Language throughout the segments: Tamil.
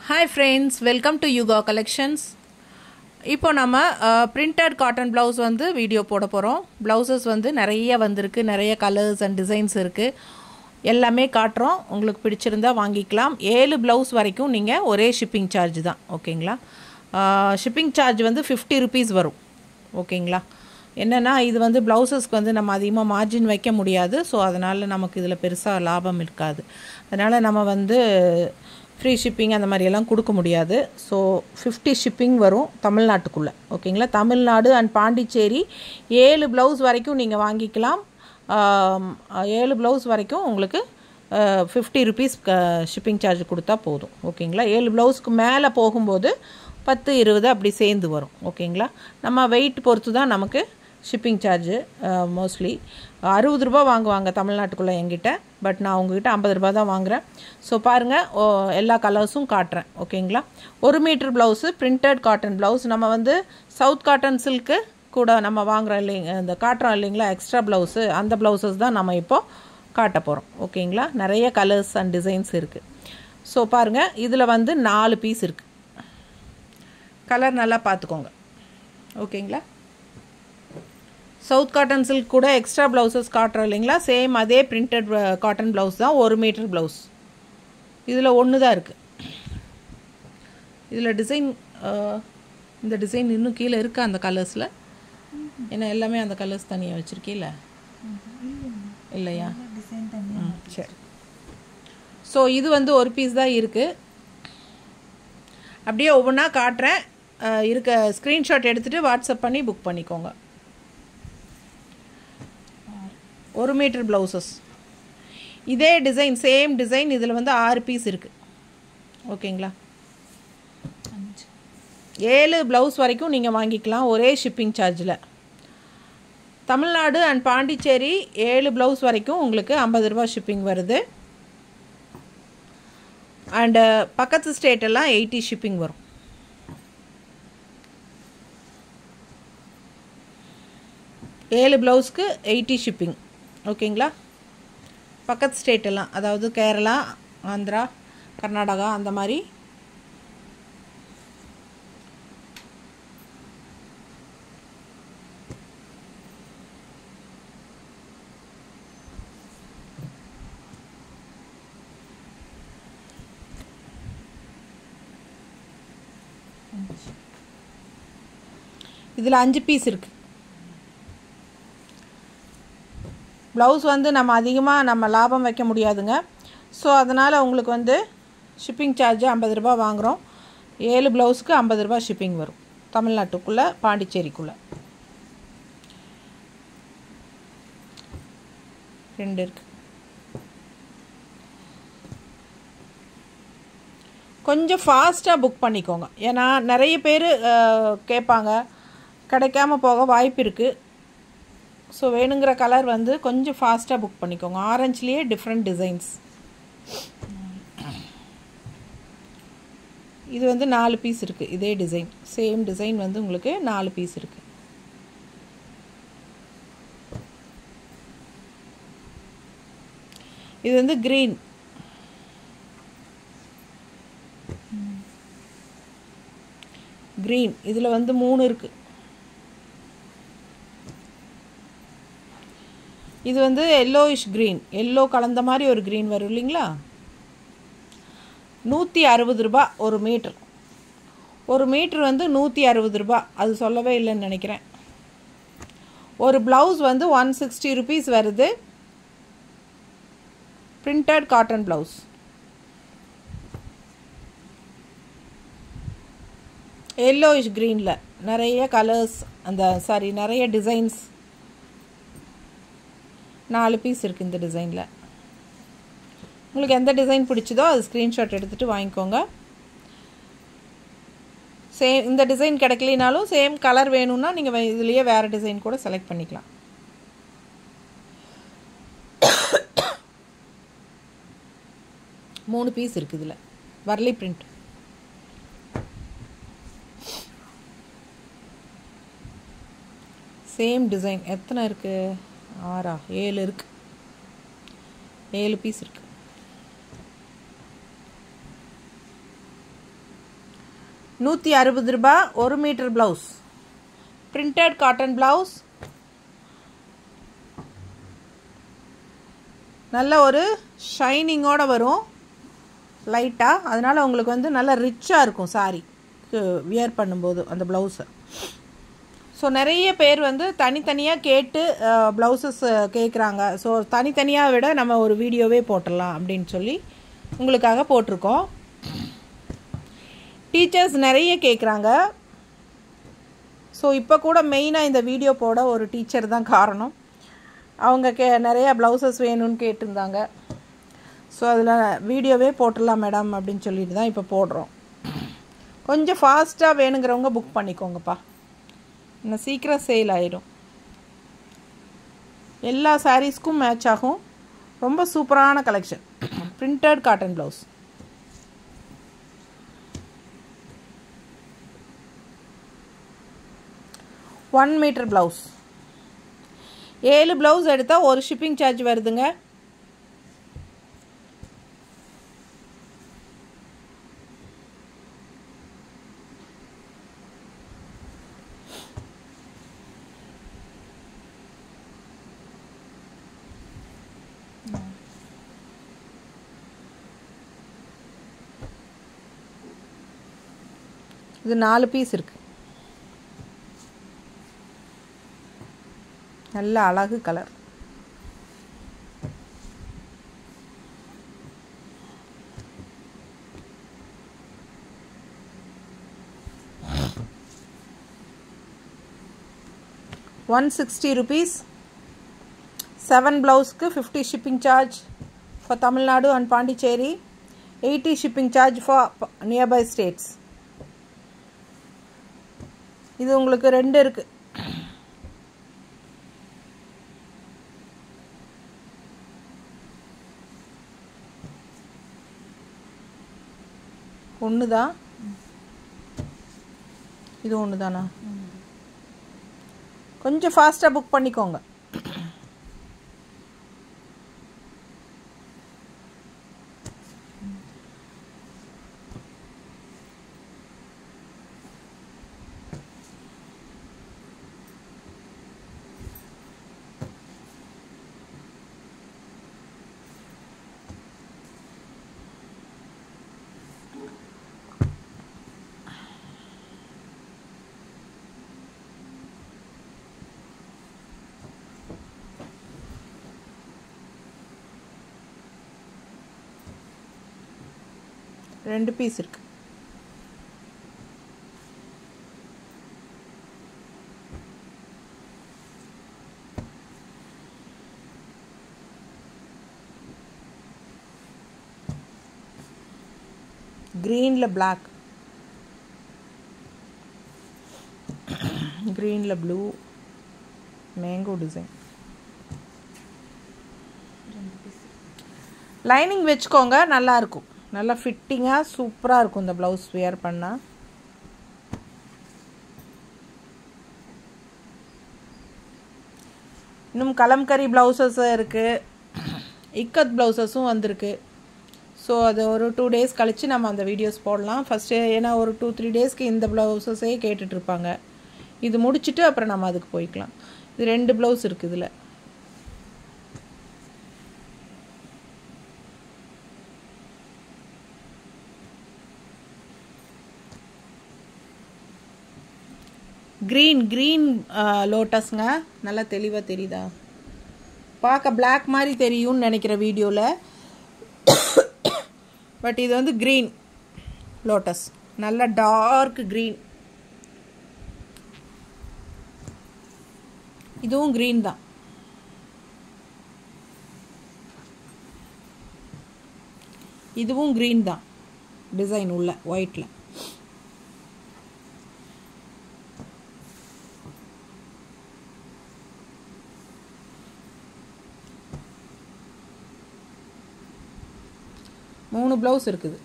hi friends welcome to Yuga collections இப்போ நம்ம பிரிண்டட் காட்டன் ப்ளவுஸ் வந்து வீடியோ போட போகிறோம் ப்ளவுசஸ் வந்து நிறைய வந்திருக்கு நிறைய கலர்ஸ் அண்ட் டிசைன்ஸ் இருக்குது எல்லாமே காட்டுறோம் உங்களுக்கு பிடிச்சிருந்தா வாங்கிக்கலாம் ஏழு ப்ளவுஸ் வரைக்கும் நீங்கள் ஒரே ஷிப்பிங் சார்ஜ் தான் ஓகேங்களா ஷிப்பிங் சார்ஜ் வந்து ஃபிஃப்டி ருபீஸ் வரும் ஓகேங்களா என்னென்னா இது வந்து ப்ளவுசஸ்க்கு வந்து நம்ம அதிகமாக மார்ஜின் வைக்க முடியாது ஸோ அதனால் நமக்கு இதில் பெருசாக லாபம் இருக்காது அதனால் நம்ம வந்து ஃப்ரீ ஷிப்பிங் அந்த மாதிரியெல்லாம் கொடுக்க முடியாது ஸோ ஃபிஃப்டி ஷிப்பிங் வரும் தமிழ்நாட்டுக்குள்ளே ஓகேங்களா தமிழ்நாடு அண்ட் பாண்டிச்சேரி ஏழு ப்ளவுஸ் வரைக்கும் நீங்கள் வாங்கிக்கலாம் ஏழு ப்ளவுஸ் வரைக்கும் உங்களுக்கு ஃபிஃப்டி ருபீஸ் ஷிப்பிங் சார்ஜ் கொடுத்தா போதும் ஓகேங்களா ஏழு ப்ளவுஸ்க்கு மேலே போகும்போது பத்து இருபது அப்படி சேர்ந்து வரும் ஓகேங்களா நம்ம வெயிட் பொறுத்து தான் நமக்கு ஷிப்பிங் சார்ஜு மோஸ்ட்லி அறுபது ரூபா வாங்குவாங்க தமிழ்நாட்டுக்குள்ளே எங்கிட்ட பட் நான் உங்ககிட்ட ஐம்பது ரூபா தான் வாங்குகிறேன் ஸோ பாருங்கள் எல்லா கலர்ஸும் காட்டுறேன் ஓகேங்களா ஒரு metre blouse printed cotton blouse நம்ம வந்து சவுத் காட்டன் சில்க்கு கூட நம்ம வாங்குகிறோம் இல்லைங்க இந்த காட்டுறோம் இல்லைங்களா எக்ஸ்ட்ரா ப்ளவுஸு அந்த ப்ளவுசஸ் தான் நம்ம இப்போது காட்ட போகிறோம் ஓகேங்களா நிறைய கலர்ஸ் அண்ட் டிசைன்ஸ் இருக்குது ஸோ பாருங்கள் இதில் வந்து நாலு பீஸ் இருக்குது கலர் நல்லா பார்த்துக்கோங்க ஓகேங்களா சவுத் காட்டன் சில்க் கூட எக்ஸ்ட்ரா ப்ளவுசஸ் காட்டுறோம் இல்லைங்களா சேம் அதே பிரிண்டட் காட்டன் ப்ளவுஸ் தான் ஒரு மீட்டர் ப்ளவுஸ் இதில் ஒன்று தான் இருக்குது இதில் டிசைன் இந்த டிசைன் இன்னும் கீழே இருக்கா அந்த கலர்ஸில் ஏன்னா எல்லாமே அந்த கலர்ஸ் தனியாக வச்சுருக்கீல்ல இல்லையா ம் சரி ஸோ இது வந்து ஒரு பீஸ் தான் இருக்குது அப்படியே ஒவ்வொன்றா காட்டுறேன் இருக்க ஸ்க்ரீன்ஷாட் எடுத்துகிட்டு வாட்ஸ்அப் பண்ணி புக் பண்ணிக்கோங்க ஒரு மீட்டர் ப்ளவுசஸ் இதே டிசைன் சேம் டிசைன் இதில் வந்து ஆறு பீஸ் இருக்குது ஓகேங்களா ஏழு ப்ளவுஸ் வரைக்கும் நீங்கள் வாங்கிக்கலாம் ஒரே ஷிப்பிங் சார்ஜில் தமிழ்நாடு அண்ட் பாண்டிச்சேரி ஏழு ப்ளவுஸ் வரைக்கும் உங்களுக்கு ஐம்பது ரூபா ஷிப்பிங் வருது அண்டு பக்கத்து ஸ்டேட்டெல்லாம் எயிட்டி ஷிப்பிங் வரும் ஏழு ப்ளவுஸ்க்கு எயிட்டி ஷிப்பிங் ஓகேங்களா பக்கத்து ஸ்டேட்டெல்லாம் அதாவது கேரளா ஆந்திரா கர்நாடகா அந்த மாதிரி இதில் அஞ்சு பீஸ் இருக்குது ப்ளவுஸ் வந்து நம்ம அதிகமாக நம்ம லாபம் வைக்க முடியாதுங்க ஸோ அதனால் உங்களுக்கு வந்து ஷிப்பிங் சார்ஜ் ஐம்பது ரூபா வாங்குகிறோம் ஏழு ப்ளவுஸ்க்கு ஐம்பது ரூபா ஷிப்பிங் வரும் தமிழ்நாட்டுக்குள்ளே பாண்டிச்சேரிக்குள்ளே ரெண்டு இருக்குது கொஞ்சம் ஃபாஸ்ட்டாக புக் பண்ணிக்கோங்க ஏன்னா நிறைய பேர் கேட்பாங்க கிடைக்காம போக வாய்ப்பு இருக்குது ஸோ வேணுங்கிற கலர் வந்து கொஞ்சம் ஃபாஸ்ட்டாக புக் பண்ணிக்கோங்க ஆரஞ்சுலேயே டிஃப்ரெண்ட் டிசைன்ஸ் இது வந்து நாலு பீஸ் இருக்குது இதே டிசைன் சேம் டிசைன் வந்து உங்களுக்கு நாலு பீஸ் இருக்குது இது வந்து க்ரீன் க்ரீன் இதில் வந்து மூணு இருக்குது இது வந்து எல்லோயிஷ் க்ரீன் எல்லோ கலந்த மாதிரி ஒரு க்ரீன் வரும் இல்லைங்களா நூற்றி அறுபது ரூபா ஒரு மீட்ரு ஒரு மீட்ரு வந்து நூற்றி அறுபது ரூபா அது சொல்லவே இல்லைன்னு நினைக்கிறேன் ஒரு ப்ளவுஸ் வந்து ஒன் சிக்ஸ்டி ருபீஸ் வருது பிரிண்டட் காட்டன் ப்ளவுஸ் எல்லோயிஷ் க்ரீனில் நிறைய கலர்ஸ் அந்த சாரி நிறைய டிசைன்ஸ் நாலு பீஸ் இருக்குது இந்த டிசைனில் உங்களுக்கு எந்த டிசைன் பிடிச்சதோ அது ஸ்க்ரீன்ஷாட் எடுத்துகிட்டு வாங்கிக்கோங்க சேம் இந்த டிசைன் கிடைக்கலினாலும் சேம் கலர் வேணும்னா நீங்கள் இதுலேயே வேறு டிசைன் கூட செலக்ட் பண்ணிக்கலாம் மூணு பீஸ் இருக்குது இதில் வரலி பிரிண்ட் சேம் டிசைன் எத்தனை இருக்குது ஆறா ஏழு இருக்குது ஏழு பீஸ் இருக்குது நூற்றி அறுபது ரூபாய் ஒரு metre blouse printed cotton blouse நல்ல ஒரு ஷைனிங்கோடு வரும் லைட்டாக அதனால் உங்களுக்கு வந்து நல்ல ரிச்சாக இருக்கும் சாரி வியர் பண்ணும்போது அந்த ப்ளவுஸை ஸோ நிறைய பேர் வந்து தனித்தனியாக கேட்டு ப்ளவுசஸ் கேட்குறாங்க ஸோ தனித்தனியாக விட நம்ம ஒரு வீடியோவே போட்டுடலாம் அப்படின்னு சொல்லி உங்களுக்காக போட்டிருக்கோம் டீச்சர்ஸ் நிறைய கேட்குறாங்க ஸோ இப்போ கூட மெயினாக இந்த வீடியோ போட ஒரு டீச்சர் தான் காரணம் அவங்க கே நிறையா ப்ளவுசஸ் வேணும்னு கேட்டிருந்தாங்க ஸோ அதில் வீடியோவே போட்டுடலாம் மேடம் அப்படின்னு சொல்லிட்டு தான் இப்போ போடுறோம் கொஞ்சம் ஃபாஸ்ட்டாக வேணுங்கிறவங்க புக் பண்ணிக்கோங்கப்பா இன்னும் சீக்கிரம் சேல் ஆயிடும் எல்லா சாரீஸ்க்கும் மேட்ச் ஆகும் ரொம்ப சூப்பரான collection printed cotton blouse one metre blouse ஏழு ப்ளவுஸ் எடுத்தால் ஒரு ஷிப்பிங் சார்ஜ் வருதுங்க இது நாலு பீஸ் இருக்கு நல்ல அழகு colour one sixty rupees seven ப்ளவுஸ்க்கு fifty shipping charge for Tamil Nadu and Pondicherry eighty shipping charge for nearby states இது உங்களுக்கு ரெண்டு இருக்கு ஒன்று தான் இது ஒன்று தானா கொஞ்சம் ஃபாஸ்ட்டாக புக் பண்ணிக்கோங்க ரெண்டு பீஸ் இருக்கு க்ரீனில் பிளாக் க்ரீனில் ப்ளூ மேங்கோ டிசைன் லைனிங் வச்சுக்கோங்க நல்லா இருக்கும் நல்லா ஃபிட்டிங்காக சூப்பராக இருக்கும் இந்த ப்ளவுஸ் வியர் பண்ணால் இன்னும் கலம்கரி ப்ளவுசஸ் இருக்குது இக்கத் ப்ளவுசஸும் வந்திருக்கு ஸோ அது ஒரு டூ டேஸ் கழித்து நம்ம அந்த வீடியோஸ் போடலாம் ஃபஸ்ட்டு ஏன்னா ஒரு டூ த்ரீ டேஸ்க்கு இந்த ப்ளவுசஸே கேட்டுட்ருப்பாங்க இது முடிச்சுட்டு அப்புறம் நம்ம அதுக்கு போய்க்கலாம் இது ரெண்டு ப்ளவுஸ் இருக்குது இதில் க்ரீன் க்ரீன் லோட்டஸ்ங்க நல்லா தெளிவாக தெரியுதா பார்க்க பிளாக் மாதிரி தெரியும்னு நினைக்கிற வீடியோவில் பட் இது வந்து க்ரீன் லோட்டஸ் நல்ல டார்க் க்ரீன் இதுவும் க்ரீன் தான் இதுவும் க்ரீன் தான் டிசைன் உள்ள ஒயிட்டில் மூணு ப்ளவுஸ் இருக்குது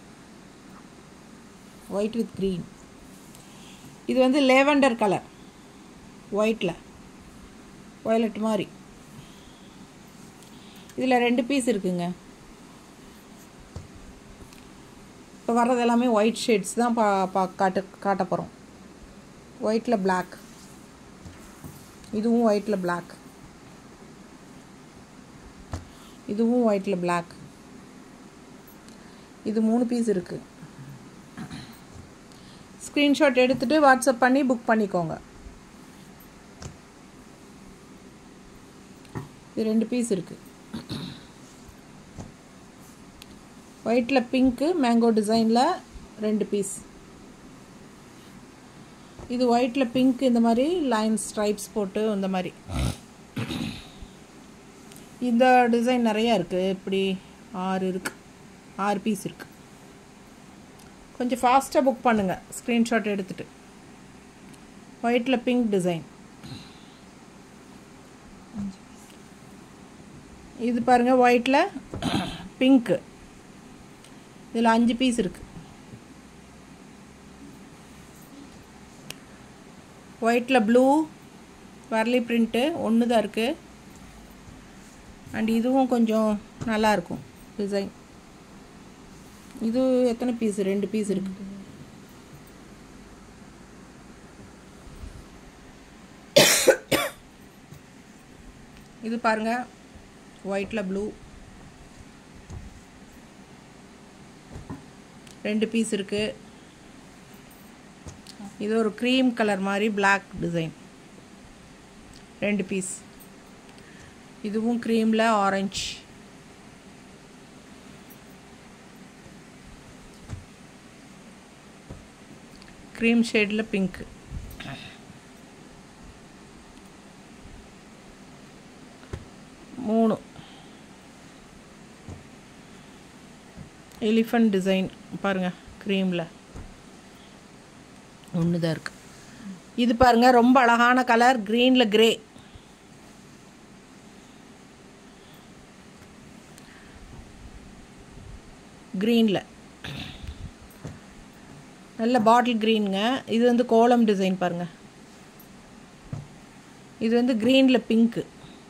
ஒயிட் வித் க்ரீன் இது வந்து லேவண்டர் கலர் ஒயிட்டில் வயலட் மாதிரி இதில் ரெண்டு பீஸ் இருக்குங்க இப்போ வர்றது எல்லாமே ஒயிட் ஷேட்ஸ் தான் பா பா காட்டு காட்ட போகிறோம் ஒயிட்டில் பிளாக் இதுவும் ஒயிட்டில் பிளாக் இதுவும் ஒயிட்டில் பிளாக் இது மூணு பீஸ் இருக்குது ஸ்க்ரீன்ஷாட் எடுத்துகிட்டு வாட்ஸ்அப் பண்ணி புக் பண்ணிக்கோங்க இது ரெண்டு பீஸ் இருக்குது ஒயிட்டில் பிங்க்கு மேங்கோ டிசைனில் ரெண்டு பீஸ் இது ஒயிட்டில் பிங்க் இந்த மாதிரி லைன் ஸ்ட்ரைப்ஸ் போட்டு இந்த மாதிரி இந்த டிசைன் நிறையா இருக்குது இப்படி ஆறு இருக்குது ஆறு பீஸ் இருக்குது கொஞ்சம் ஃபாஸ்ட்டாக புக் பண்ணுங்கள் ஸ்க்ரீன்ஷாட் எடுத்துகிட்டு ஒயிட்டில் பிங்க் டிசைன் இது பாருங்கள் ஒயிட்டில் பிங்க்கு இதில் அஞ்சு பீஸ் இருக்குது ஒயிட்டில் ப்ளூ வரலி பிரிண்ட்டு ஒன்று தான் இருக்குது அண்ட் இதுவும் கொஞ்சம் நல்லாயிருக்கும் டிசைன் இது எத்தனை பீஸ் ரெண்டு பீஸ் இருக்குது இது பாருங்க ஒயிட்டில் ப்ளூ ரெண்டு பீஸ் இருக்குது இது ஒரு க்ரீம் கலர் மாதிரி பிளாக் டிசைன் ரெண்டு பீஸ் இதுவும் க்ரீமில் ஆரஞ்சு க்ரீம் ஷேடில் பிங்க்கு மூணு எலிஃபண்ட் டிசைன் பாருங்கள் க்ரீமில் ஒன்று தான் இருக்குது இது பாருங்கள் ரொம்ப அழகான கலர் க்ரீனில் க்ரே க்ரீனில் நல்ல பாட்டில் க்ரீனுங்க இது வந்து கோலம் டிசைன் பாருங்கள் இது வந்து க்ரீனில் பிங்க்கு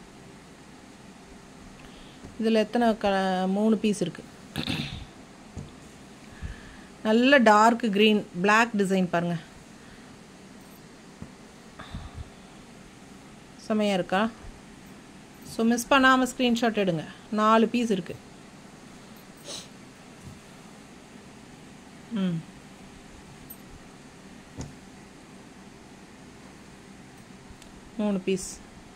இதில் எத்தனை க மூணு பீஸ் இருக்குது நல்ல டார்க் க்ரீன் பிளாக் டிசைன் பாருங்கள் செமையாக இருக்கா ஸோ மிஸ் பண்ணாமல் ஸ்க்ரீன்ஷாட் எடுங்க நாலு பீஸ் இருக்குது ம் மூணு பீஸ்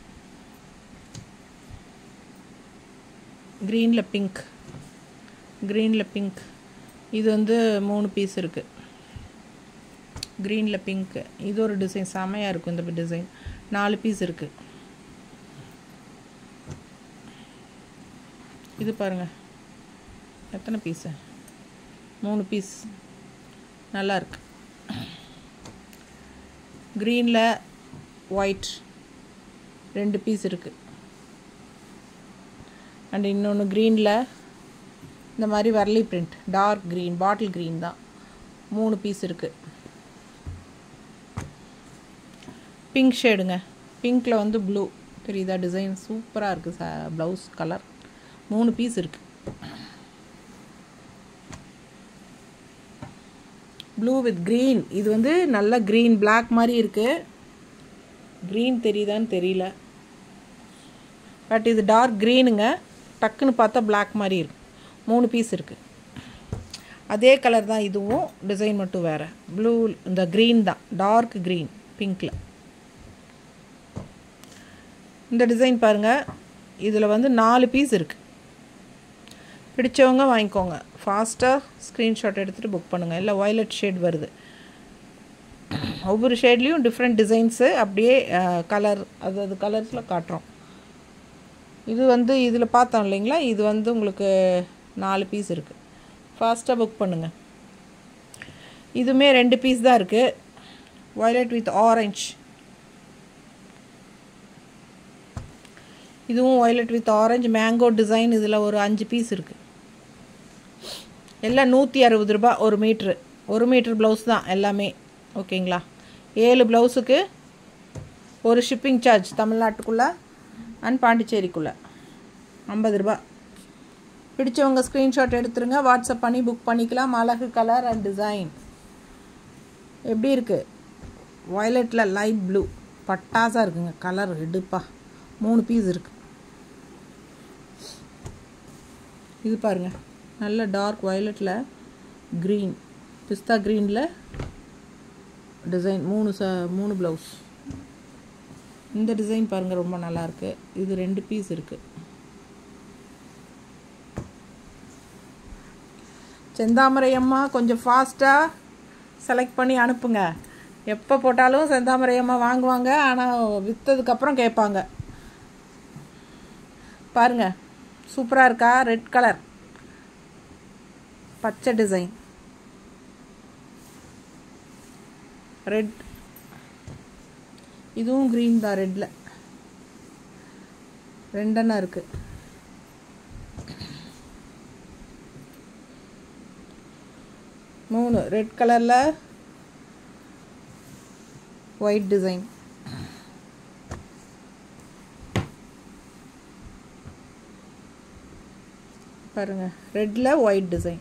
க்ரீனில் பிங்க் க்ரீனில் பிங்க் இது வந்து மூணு பீஸ் இருக்குது க்ரீனில் பிங்க்கு இது ஒரு டிசைன் செமையாக இருக்கும் இந்த டிசைன் நாலு பீஸ் இருக்குது இது பாருங்கள் எத்தனை பீஸு மூணு பீஸ் நல்லா இருக்கு க்ரீனில் ஒயிட் ரெண்டு பீஸ் இருக்குது அண்ட் இன்னொன்று க்ரீனில் இந்த மாதிரி Warli print dark green bottle green தான் மூணு பீஸ் இருக்குது பிங்க் ஷேடுங்க பிங்க்கில் வந்து ப்ளூ தெரியுதா டிசைன் சூப்பராக இருக்குது ச ப்ளவுஸ் கலர் மூணு பீஸ் இருக்குது ப்ளூ வித் க்ரீன் இது வந்து நல்ல க்ரீன் பிளாக் மாதிரி இருக்குது க்ரீன் தெரியுதான்னு தெரியல பட் இது டார்க் க்ரீனுங்க டக்குன்னு பார்த்தா பிளாக் மாதிரி இருக்கு மூணு பீஸ் இருக்குது அதே கலர் தான் இதுவும் டிசைன் மட்டும் வேறு ப்ளூ இந்த க்ரீன் தான் டார்க் க்ரீன் பிங்க்கில் இந்த டிசைன் பாருங்கள் இதில் வந்து நாலு பீஸ் இருக்குது பிடிச்சவங்க வாங்கிக்கோங்க ஃபாஸ்ட்டாக ஸ்க்ரீன்ஷாட் எடுத்துகிட்டு புக் பண்ணுங்கள் இல்லை வயலட் ஷேட் வருது ஒவ்வொரு ஷேட்லேயும் டிஃப்ரெண்ட் டிசைன்ஸு அப்படியே கலர் அது அது கலர்ஸில் காட்டுறோம் இது வந்து இதில் பார்த்தோம் இல்லைங்களா இது வந்து உங்களுக்கு நாலு பீஸ் இருக்குது ஃபாஸ்ட்டாக புக் பண்ணுங்கள் இதுவுமே ரெண்டு பீஸ் தான் இருக்குது வயலட் வித் ஆரஞ்ச் இதுவும் violet with orange mango design இதில் ஒரு அஞ்சு பீஸ் இருக்குது எல்லாம் நூற்றி அறுபது ரூபா ஒரு மீட்ரு ஒரு மீட்ரு ப்ளவுஸ் தான் எல்லாமே ஓகேங்களா ஏழு ப்ளவுஸுக்கு ஒரு ஷிப்பிங் சார்ஜ் தமிழ்நாட்டுக்குள்ளே அண்ட் பாண்டிச்சேரிக்குள்ளே ஐம்பது ரூபா பிடிச்சவங்க ஸ்க்ரீன்ஷாட் எடுத்துருங்க வாட்ஸ்அப் பண்ணி புக் பண்ணிக்கலாம் அழகு கலர் அண்ட் டிசைன் எப்படி இருக்குது வயலட்டில் லைட் ப்ளூ பட்டாசாக இருக்குங்க கலர் எடுப்பா மூணு பீஸ் இருக்குது இது பாருங்கள் நல்ல டார்க் வயலட்டில் க்ரீன் பிஸ்தா க்ரீனில் டிசைன் மூணு ச மூணு ப்ளவுஸ் இந்த டிசைன் பாருங்கள் ரொம்ப நல்லாயிருக்கு இது ரெண்டு பீஸ் இருக்குது செந்தாமரை அம்மா கொஞ்சம் ஃபாஸ்ட்டாக செலக்ட் பண்ணி அனுப்புங்க எப்போ போட்டாலும் செந்தாமரை அம்மா வாங்குவாங்க ஆனால் விற்றதுக்கப்புறம் கேட்பாங்க பாருங்க சூப்பராக இருக்கா ரெட் கலர் பச்சை டிசைன் ரெட் இதுவும் க்ரீன் தான் ரெட்டில் ரெண்டெண்ணா இருக்குது மூணு ரெட் கலரில் ஒயிட் டிசைன் பாருங்க ரெட்டில் ஒயிட் டிசைன்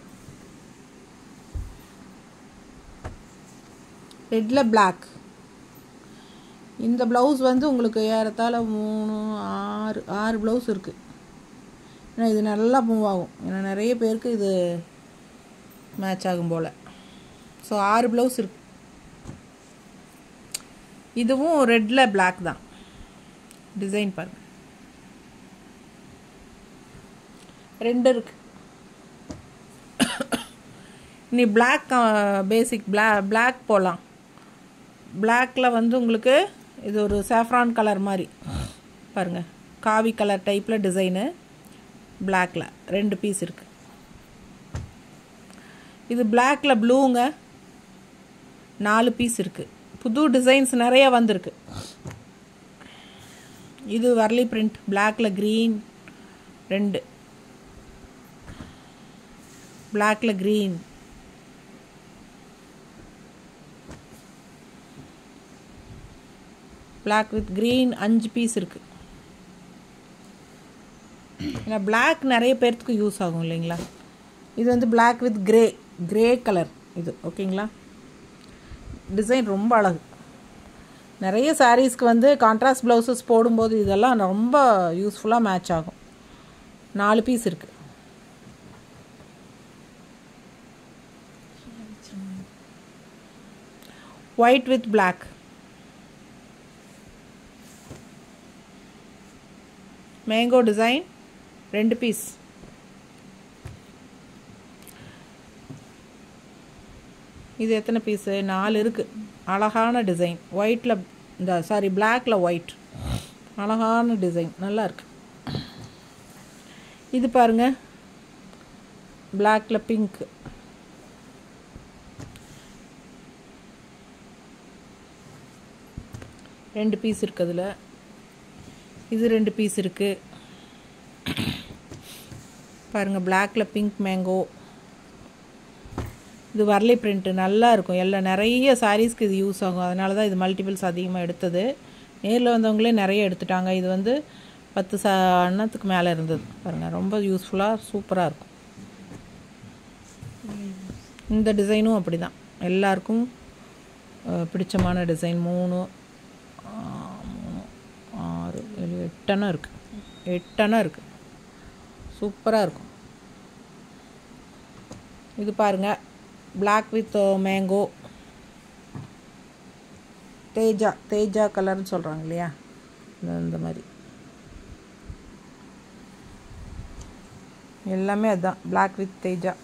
ரெட்டில் பிளாக் இந்த ப்ளவுஸ் வந்து உங்களுக்கு ஏறத்தாழ மூணு ஆறு ஆறு ப்ளவுஸ் இருக்குது ஏன்னா இது நல்லா மூவ் ஆகும் ஏன்னா நிறைய பேருக்கு இது மேட்ச் ஆகும் போல் ஸோ ஆறு ப்ளவுஸ் இருக்கு இதுவும் ரெட்டில் பிளாக் தான் டிசைன் பாருங்க ரெண்டு இருக்கு நீ பிளாக் பேசிக் பிளா பிளாக் போகலாம் பிளாக்கில் வந்து உங்களுக்கு இது ஒரு சாஃப்ரான் கலர் மாதிரி பாருங்கள் காவி கலர் டைப்பில் டிசைனு பிளாக்கில் ரெண்டு பீஸ் இருக்குது இது பிளாக்கில் ப்ளூங்க நாலு பீஸ் இருக்குது புது டிசைன்ஸ் நிறைய வந்திருக்கு இது வரலி பிரிண்ட் பிளாக்கில் க்ரீன் ரெண்டு பிளாக்கில் க்ரீன் பிளாக் வித் க்ரீன் அஞ்சு பீஸ் இருக்குது ஏன்னா பிளாக் நிறைய பேர்த்துக்கு யூஸ் ஆகும் இல்லைங்களா இது வந்து black with grey grey colour இது ஓகேங்களா டிசைன் ரொம்ப அழகு நிறைய சாரீஸ்க்கு வந்து கான்ட்ராஸ்ட் ப்ளவுசஸ் போடும்போது இதெல்லாம் ரொம்ப யூஸ்ஃபுல்லாக மேட்ச் ஆகும் நாலு பீஸ் இருக்குது white with black mango design ரெண்டு பீஸ் இது எத்தனை பீஸு நாலு இருக்குது அழகான டிசைன் ஒயிட்டில் இந்த சாரி பிளாக்ல ஒயிட் அழகான டிசைன் நல்லா இருக்கு இது பாருங்க பிளாக்ல பிங்க் ரெண்டு பீஸ் இருக்கு அதில் இது ரெண்டு பீஸ் இருக்குது பாருங்கள் பிளாக்ல பிங்க் மேங்கோ இது வரலி பிரிண்ட்டு நல்லா இருக்கும் எல்லாம் நிறைய சாரீஸ்க்கு இது யூஸ் ஆகும் அதனால தான் இது மல்டிபிள்ஸ் அதிகமாக எடுத்தது நேரில் வந்தவங்களே நிறைய எடுத்துட்டாங்க இது வந்து பத்து ச அண்ணத்துக்கு மேலே இருந்தது பாருங்கள் ரொம்ப யூஸ்ஃபுல்லாக சூப்பராக இருக்கும் இந்த டிசைனும் அப்படி தான் எல்லாருக்கும் அஹ், பிடிச்சமான டிசைன் மூணு ஆ, மூணு ஆறு ஏழு எட்டெண்ணம் இருக்குது எட்டெண்ணம் இருக்குது சூப்பராக இருக்கும் இது பாருங்கள் Black வித் மேங்கோ தேஜா தேஜா கலர்னு சொல்கிறாங்க இல்லையா இந்த இந்த மாதிரி எல்லாமே அதுதான் Black வித் தேஜா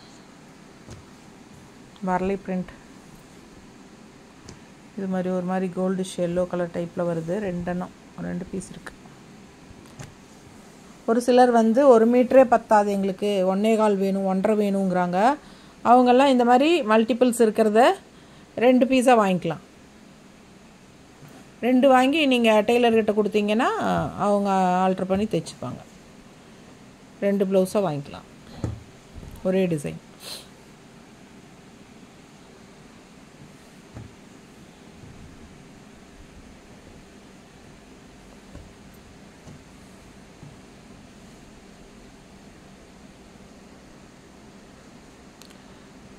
வரலி பிரிண்ட் இது மாதிரி ஒரு மாதிரி கோல்டிஷ் எல்லோ கலர் டைப்பில் வருது ரெண்டெண்ணம் ரெண்டு பீஸ் இருக்குது ஒரு சிலர் வந்து ஒரு மீட்டரே பத்தாது எங்களுக்கு ஒன்னே கால் வேணும் ஒன்றரை வேணுங்கிறாங்க அவங்கெல்லாம் இந்த மாதிரி மல்டிபிள்ஸ் இருக்கிறத ரெண்டு பீஸாக வாங்கிக்கலாம் ரெண்டு வாங்கி நீங்கள் டெய்லர்கிட்ட கொடுத்தீங்கன்னா அவங்க ஆல்ட்ரு பண்ணி தைச்சிப்பாங்க ரெண்டு ப்ளவுஸாக வாங்கிக்கலாம் ஒரே டிசைன்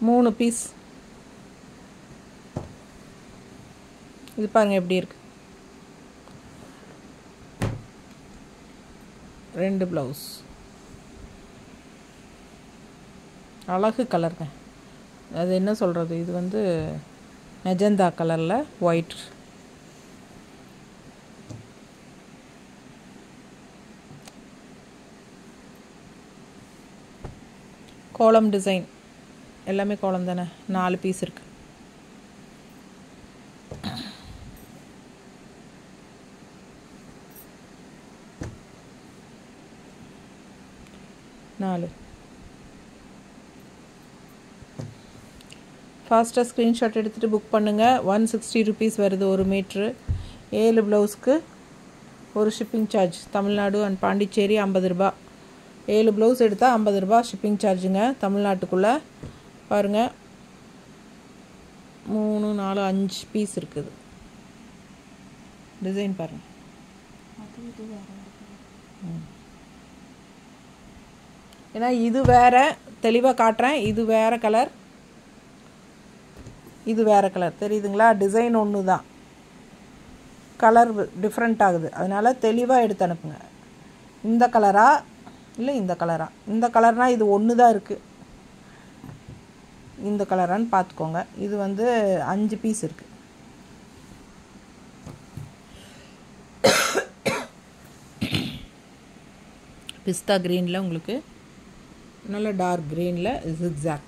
மூணு பீஸ் இது பாருங்கள் எப்படி இருக்கு ரெண்டு ப்ளவுஸ் அழகு கலருங்க அது என்ன சொல்கிறது இது வந்து மெஜந்தா கலரில் ஒயிட் கோலம் டிசைன் எல்லாமே கோலம் தானே நாலு பீஸ் இருக்குது நாலு ஃபாஸ்ட்டாக ஸ்க்ரீன்ஷாட் எடுத்துகிட்டு புக் பண்ணுங்கள் ஒன் சிக்ஸ்டி ருபீஸ் வருது ஒரு மீட்ரு ஏழு ப்ளவுஸ்க்கு ஒரு shipping charge Tamil Nadu and Pondicherry ஐம்பது ரூபா ஏழு ப்ளவுஸ் எடுத்தால் ஐம்பது ரூபா ஷிப்பிங் சார்ஜுங்க தமிழ்நாட்டுக்குள்ளே பாருங்கள் மூணு நாலு அஞ்சு பீஸ் இருக்குது டிசைன் பாருங்கள் ஏன்னா இது வேற தெளிவாக காட்டுறேன் இது வேற கலர் இது வேற கலர் தெரியுதுங்களா டிசைன் ஒன்று தான் கலர் டிஃப்ரெண்ட் ஆகுது அதனால் தெளிவாக எடுத்து அனுப்புங்க இந்த கலரா இல்லை இந்த கலரா இந்த கலர்னால் இது ஒன்று தான் இருக்குது இந்த கலரான்னு பார்த்துக்கோங்க இது வந்து அஞ்சு பீஸ் இருக்குது பிஸ்தா க்ரீனில் உங்களுக்கு நல்ல டார்க் க்ரீனில் ஜிக்ஸாக்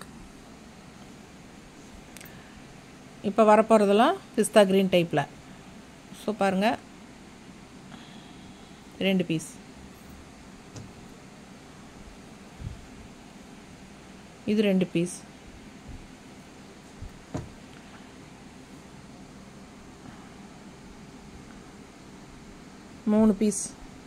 இப்போ வரப்போகிறதெல்லாம் பிஸ்தா க்ரீன் டைப்பில் ஸோ பாருங்கள் ரெண்டு பீஸ் இது ரெண்டு பீஸ் மூணு பீஸ்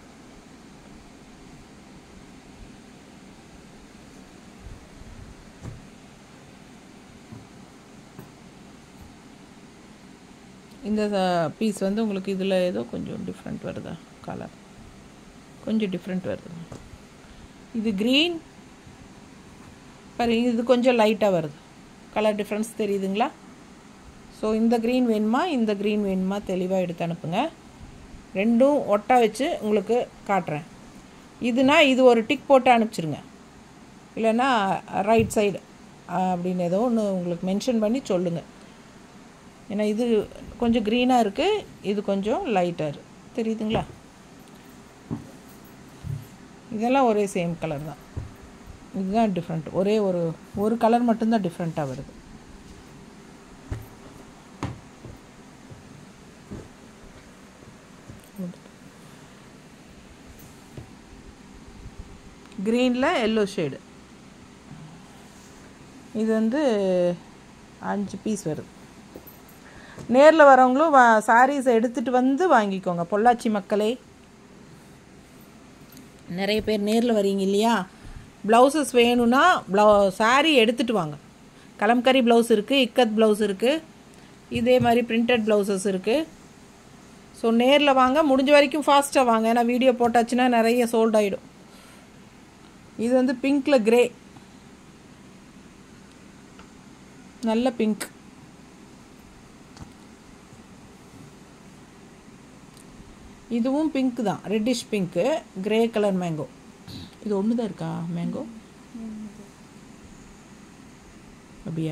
இந்த பீஸ் வந்து உங்களுக்கு இதில் ஏதோ கொஞ்சம் டிஃப்ரெண்ட் வருதா கலர் கொஞ்சம் டிஃப்ரெண்ட் வருது இது க்ரீன் பாருங்க இது கொஞ்சம் லைட்டாக வருது கலர் டிஃப்ரென்ஸ் தெரியுதுங்களா ஸோ இந்த க்ரீன் வேணுமா இந்த க்ரீன் வேணுமா தெளிவாக எடுத்து அனுப்புங்க ரெண்டும் ஒட்டா வச்சு உங்களுக்கு காட்டுறேன் இதுனா இது ஒரு டிக் போட்டு அனுப்பிச்சிருங்க இல்லைன்னா ரைட் சைடு அப்படின்னு ஏதோ ஒன்று உங்களுக்கு மென்ஷன் பண்ணி சொல்லுங்கள் ஏன்னா இது கொஞ்சம் க்ரீனாக இருக்குது இது கொஞ்சம் லைட்டாக இருக்குது தெரியுதுங்களா இதெல்லாம் ஒரே சேம் கலர் தான் இதுதான் டிஃப்ரெண்ட் ஒரே ஒரு ஒரு கலர் மட்டும்தான் டிஃப்ரெண்ட்டாக வருது க்ரீனில் எல்லோ ஷேடு இது வந்து அஞ்சு பீஸ் வருது நேரில் வரவங்களும் வா சாரீஸை எடுத்துகிட்டு வந்து வாங்கிக்கோங்க பொள்ளாச்சி மக்களே நிறைய பேர் நேரில் வரீங்க இல்லையா ப்ளவுசஸ் வேணும்னா ப்ளவு சாரீ எடுத்துகிட்டு வாங்க கலம்கரி ப்ளவுஸ் இருக்குது இக்கத் ப்ளவுஸ் இருக்குது இதே மாதிரி பிரிண்டட் ப்ளவுசஸ் இருக்குது ஸோ நேரில் வாங்க முடிஞ்ச வரைக்கும் ஃபாஸ்ட்டாக வாங்க ஏன்னா வீடியோ போட்டாச்சுன்னா நிறைய சோல்ட் ஆகிடும் இது வந்து பிங்க்கில் கிரே நல்ல பிங்க் இதுவும் பிங்க் தான் reddish pink grey colour mango இது ஒன்று தான் இருக்கா மேங்கோ அப்படியா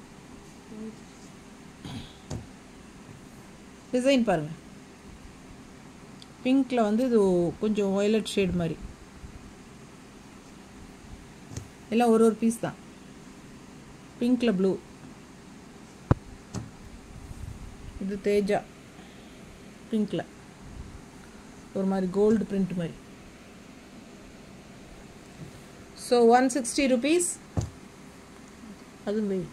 டிசைன் பாருங்க பிங்க்கில் வந்து இது கொஞ்சம் வயலட் ஷேட் மாதிரி எல்லாம் ஒரு ஒரு பீஸ் தான் பிங்க்கில் ப்ளூ இது தேஜா பிங்க்கில் ஒரு மாதிரி கோல்டு பிரிண்ட் மாதிரி ஸோ ஒன் சிக்ஸ்டி ருபீஸ் அதுவும் வெயில்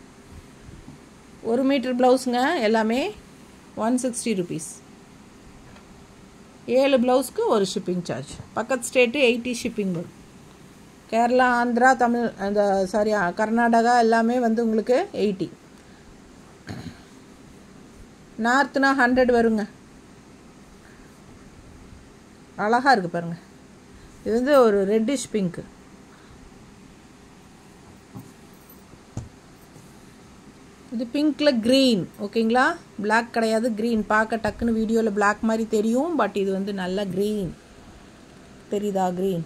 ஒரு மீட்டர் ப்ளவுஸுங்க எல்லாமே ஒன் சிக்ஸ்டி ருபீஸ் ஏழு ப்ளவுஸ்க்கு ஒரு ஷிப்பிங் சார்ஜ் பக்கத்து ஸ்டேட்டு எயிட்டி ஷிப்பிங் வரும் கேரளா ஆந்திரா தமிழ் அந்த சாரி கர்நாடகா எல்லாமே வந்து உங்களுக்கு எயிட்டி நார்த்னா ஹண்ட்ரட் வருங்க அழகாக இருக்குது பாருங்கள் இது வந்து ஒரு ரெட்டிஷ் பிங்க்கு இது பிங்க்கில் க்ரீன் ஓகேங்களா Black கிடையாது க்ரீன் பார்க்க டக்குன்னு வீடியோவில் Black மாதிரி தெரியும் பட் இது வந்து நல்லா க்ரீன் தெரியுதா க்ரீன்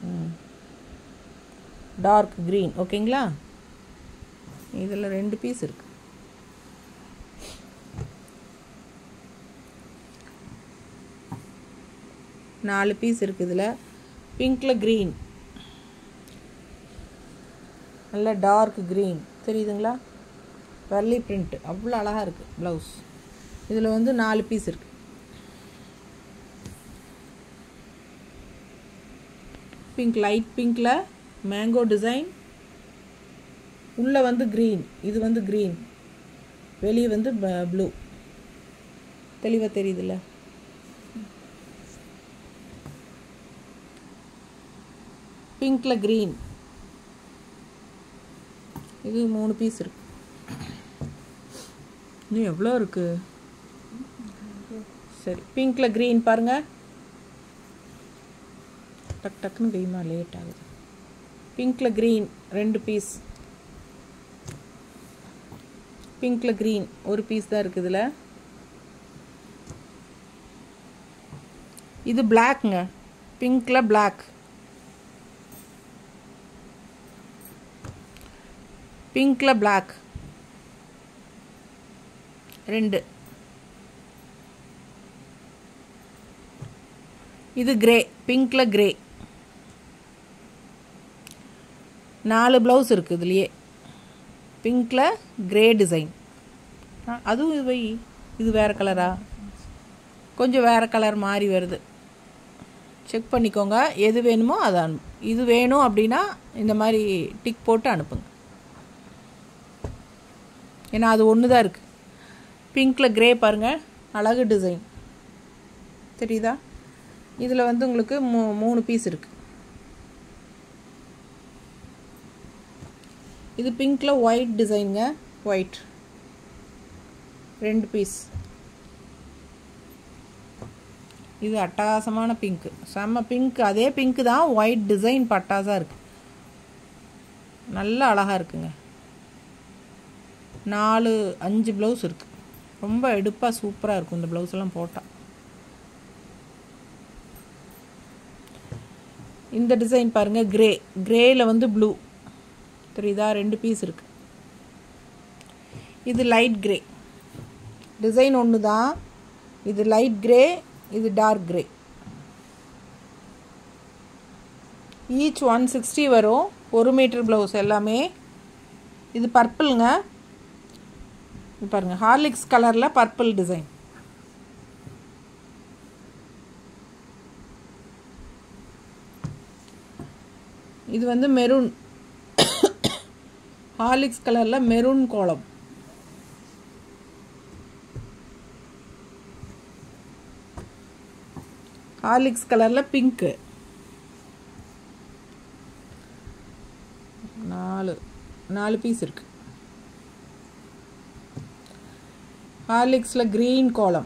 டார்க் க்ரீன் ஓகேங்களா இதில் ரெண்டு பீஸ் இருக்கு நாலு பீஸ் இருக்குது இதில் பிங்க்கில் க்ரீன் நல்ல டார்க் க்ரீன் தெரியுதுங்களா வர்லி பிரிண்ட் அவ்வளோ அழகாக இருக்குது ப்ளவுஸ் இதில் வந்து நாலு பீஸ் இருக்குது பிங்க் லைட் பிங்க்கில் மேங்கோ டிசைன் உள்ளே வந்து க்ரீன் இது வந்து க்ரீன் வெளியே வந்து ப்ளூ தெளிவாக தெரியுதுல்ல பிங்க்கில் க்ரீன் இது மூணு பீஸ் இருக்கு இன்னும் எவ்வளோ இருக்கு சரி பிங்க்கில் க்ரீன் பாருங்க டக் டக்குன்னு வெய்மா லேட் ஆகுது பிங்க்கில் க்ரீன் ரெண்டு பீஸ் பிங்க்கில் க்ரீன் ஒரு பீஸ் தான் இருக்குது இதில் இது பிளாக்ங்க பிங்க்கில் பிளாக் பிங்க்கில் பிளாக் ரெண்டு இது கிரே பிங்க்கில் கிரே நாலு ப்ளவுஸ் இருக்குது இதுலையே பிங்க்கில் கிரே டிசைன் அதுவும் இது வை இது வேறு கலரா கொஞ்சம் வேறு கலர் மாறி வருது செக் பண்ணிக்கோங்க எது வேணுமோ அதை அனு இது வேணும் அப்படின்னா இந்த மாதிரி டிக் போட்டு அனுப்புங்க ஏன்னா அது ஒன்று தான் இருக்குது பிங்க்கில் கிரே பாருங்கள் அழகு டிசைன் தெரியுதா இதில் வந்து உங்களுக்கு மூ மூணு பீஸ் இருக்குது இது பிங்க்கில் ஒயிட் டிசைனுங்க ஒயிட் ரெண்டு பீஸ் இது அட்டகாசமான பிங்க்கு செம்ம பிங்க் அதே பிங்க்கு தான் ஒயிட் டிசைன் பட்டாஸாக இருக்குது நல்லா அழகாக இருக்குங்க நாலு அஞ்சு ப்ளவுஸ் இருக்குது ரொம்ப எடுப்பாக சூப்பராக இருக்கும் இந்த ப்ளவுஸ் எல்லாம் போட்டால் இந்த டிசைன் பாருங்கள் கிரே கிரேயில் வந்து ப்ளூ தெரியுதா ரெண்டு பீஸ் இருக்குது இது லைட் கிரே டிசைன் ஒன்று தான் இது லைட் கிரே இது dark grey each one sixty வரும் ஒரு மீட்டர் ப்ளவுஸ் எல்லாமே இது பர்பிளுங்க இது பாருங்க ஹார்லிக்ஸ் கலரில் பர்பிள் டிசைன் இது வந்து மெரூன் ஹார்லிக்ஸ் கலரில் மெரூன் கோலம் ஹார்லிக்ஸ் கலரில் பிங்க்கு நாலு நாலு பீஸ் இருக்கு ஹார்லிக்ஸில் க்ரீன் கோலம்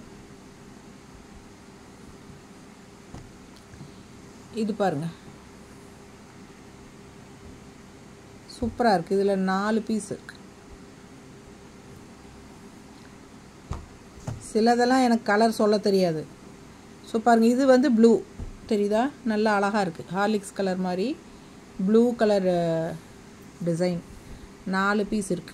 இது பாருங்க சூப்பராக இருக்குது இதில் நாலு பீஸ் இருக்கு சிலதெல்லாம் எனக்கு கலர் சொல்ல தெரியாது ஸோ பாருங்கள் இது வந்து ப்ளூ தெரியுதா நல்லா அழகாக இருக்குது ஹார்லிக்ஸ் கலர் மாதிரி ப்ளூ கலர் டிசைன் நாலு பீஸ் இருக்குது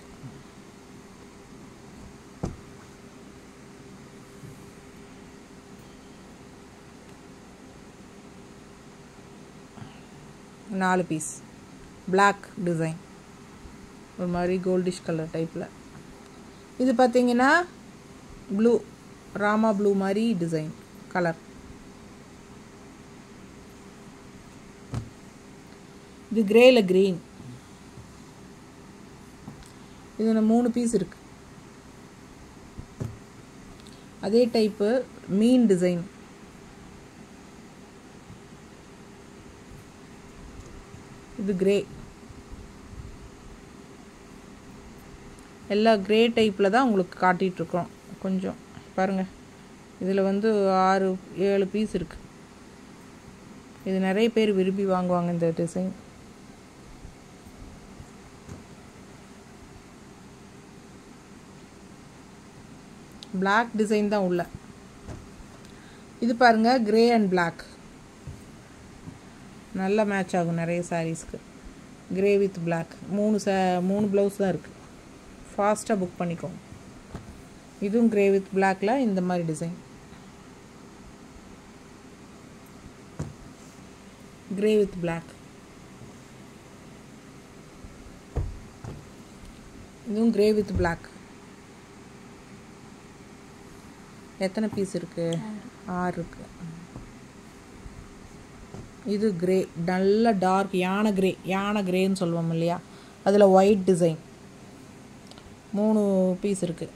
நாலு பீஸ் பிளாக் டிசைன் ஒரு மாதிரி கோல்டிஷ் கலர் டைப்பில் இது பார்த்தீங்கன்னா ப்ளூ ராமா ப்ளூ மாதிரி டிசைன் கலர் இது கிரேல க்ரீன் இது மூணு பீஸ் இருக்கு அதே டைப்பு மீன் டிசைன் இது கிரே எல்லா கிரே டைப்பில் தான் உங்களுக்கு காட்டிகிட்ருக்கோம் கொஞ்சம் பாருங்கள் இதில் வந்து ஆறு ஏழு பீஸ் இருக்குது இது நிறைய பேர் விரும்பி வாங்குவாங்க இந்த டிசைன் Black டிசைன் தான் உள்ள இது பாருங்க கிரே அண்ட் Black நல்ல மேட்ச் ஆகும் நிறைய சாரீஸ்க்கு கிரே வித் Black மூணு ச மூணு ப்ளவுஸ் தான் இருக்குது ஃபாஸ்ட்டாக புக் பண்ணிக்கோங்க இதுவும் கிரே வித் பிளாக்ல இந்த மாதிரி டிசைன் கிரே வித் பிளாக் இதுவும் கிரே வித் பிளாக் எத்தனை பீஸ் இருக்கு ஆறு இருக்கு இது கிரே நல்ல டார்க் யானை கிரே யானை கிரேன்னு சொல்லுவோம் இல்லையா அதில் ஒயிட் டிசைன் மூணு பீஸ் இருக்கு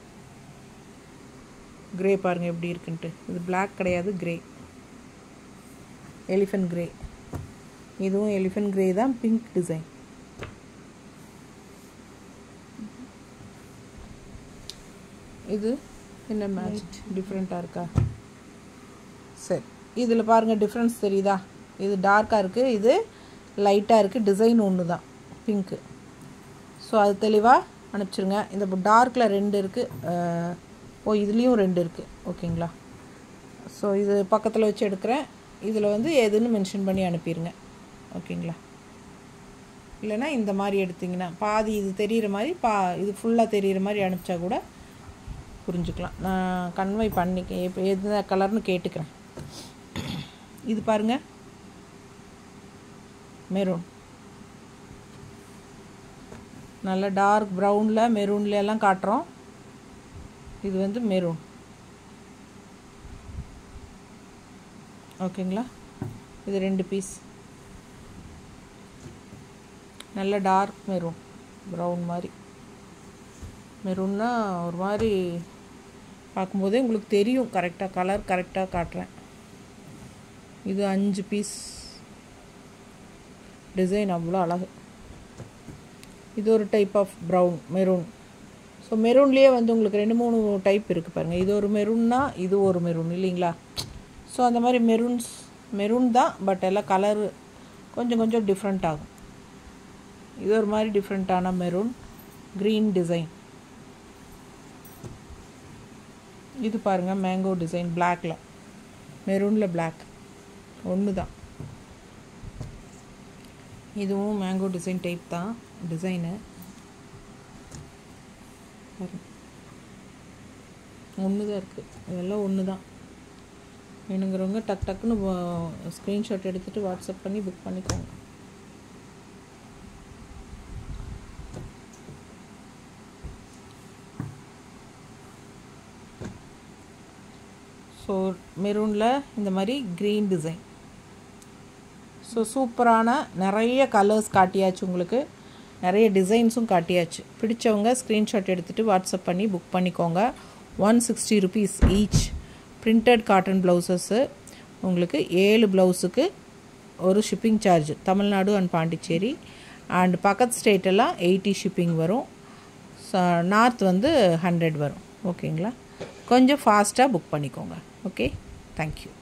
கிரே பாருங்க எப்படி இருக்குன்ட்டு இது Black கிடையாது கிரே எலிஃபென்ட் கிரே இதுவும் எலிஃபென்ட் கிரே தான் பிங்க் டிசைன் இது என்ன மேட்ச் டிஃப்ரெண்ட்டாக இருக்கா சரி இதில் பாருங்கள் டிஃப்ரென்ஸ் தெரியுதா இது டார்க்காக இருக்குது இது லைட்டாக இருக்குது டிசைன் ஒன்று தான் பிங்க்கு ஸோ அது தெளிவாக அனுப்பிச்சிருங்க இந்த டார்க்கில் ரெண்டு இருக்குது ஓ இதுலேயும் ரெண்டு இருக்குது ஓகேங்களா ஸோ இது பக்கத்தில் வச்சு எடுக்கிறேன் இதில் வந்து எதுன்னு மென்ஷன் பண்ணி அனுப்பிடுங்க ஓகேங்களா இல்லைன்னா இந்த மாதிரி எடுத்திங்கன்னா பாதி இது தெரிகிற மாதிரி பா இது ஃபுல்லாக தெரிகிற மாதிரி அனுப்பிச்சா கூட புரிஞ்சுக்கலாம் நான் கன்வை பண்ணி இப்போ எந்த கலர்னு கேட்டுக்கிறேன் இது பாருங்க மெரூன் நல்ல டார்க் ப்ரௌனில் மெரூன்ல எல்லாம் காட்டுறோம் இது வந்து மெரூன் ஓகேங்களா இது ரெண்டு பீஸ் நல்ல டார்க் மெரூன் ப்ரௌன் மாதிரி மெரூன்னா ஒரு மாதிரி பார்க்கும்போதே உங்களுக்கு தெரியும் கரெக்டாக கலர் கரெக்டாக காட்டுறேன் இது அஞ்சு பீஸ் டிசைன் அவ்வளோ அழகு இது ஒரு type of brown maroon so மெரூன்லேயே வந்து உங்களுக்கு ரெண்டு மூணு டைப் இருக்குது பாருங்கள் இது ஒரு மெரூன்னா இது ஒரு மெரூன் இல்லைங்களா ஸோ அந்த மாதிரி மெரூன்ஸ் மெரூன் தான் பட் எல்லாம் கலரு கொஞ்சம் கொஞ்சம் டிஃப்ரெண்ட் ஆகும் இது ஒரு மாதிரி டிஃப்ரெண்ட்டான மெரூன் க்ரீன் டிசைன் இது பாருங்கள் மேங்கோ டிசைன் பிளாக்ல மெரூனில் பிளாக் ஒன்று தான் இதுவும் மேங்கோ டிசைன் டைப் தான் டிசைனு ஒன்று தான் இருக்குது இதெல்லாம் ஒன்று தான் வேணுங்கிறவங்க டக் டக்குன்னு ஸ்க்ரீன்ஷாட் எடுத்துகிட்டு வாட்ஸ்அப் பண்ணி புக் பண்ணிக்கோங்க ஸோ மெரூனில் இந்த மாதிரி க்ரீன் டிசைன் ஸோ சூப்பரான நிறைய கலர்ஸ் காட்டியாச்சு உங்களுக்கு நிறைய டிசைன்ஸும் காட்டியாச்சு பிடிச்சவங்க ஸ்க்ரீன்ஷாட் எடுத்துகிட்டு வாட்ஸ்அப் பண்ணி புக் பண்ணிக்கோங்க one sixty rupees each printed cotton blouses உங்களுக்கு ஏழு ப்ளவுஸுக்கு ஒரு shipping charge Tamil Nadu and Pondicherry and பக்கத்து ஸ்டேட்டெல்லாம் எயிட்டி ஷிப்பிங் வரும் நார்த் வந்து ஹண்ட்ரட் வரும் ஓகேங்களா கொஞ்சம் ஃபாஸ்ட்டாக புக் பண்ணிக்கோங்க ஓகே தேங்க்யூ